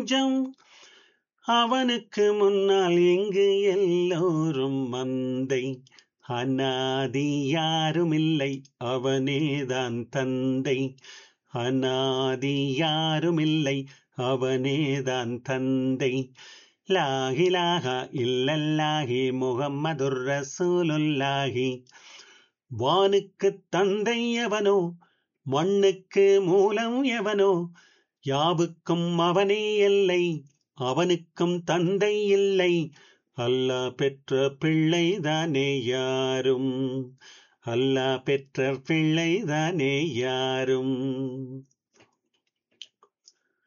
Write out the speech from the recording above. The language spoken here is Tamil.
தஞ்சம் அவனுக்கு முன்னால் இங்கு எல்லோரும் மந்தை அநாதி யாருமில்லை அவனேதான் தந்தை அநாதி யாருமில்லை அவனேதான் தந்தை லாகிலாகா இல்லல்லாஹி முகம்மதுர் ரசூலுல்லாஹி வானுக்கு தந்தை எவனோ மண்ணுக்கு மூலம் எவனோ யாவுக்கும் அவனே எல்லை அவனுக்கும் தந்தை இல்லை அல்லாஹ் பெற்ற பிள்ளைதானே யாரும் அல்லாஹ் பெற்ற பிள்ளைதானே யாரும்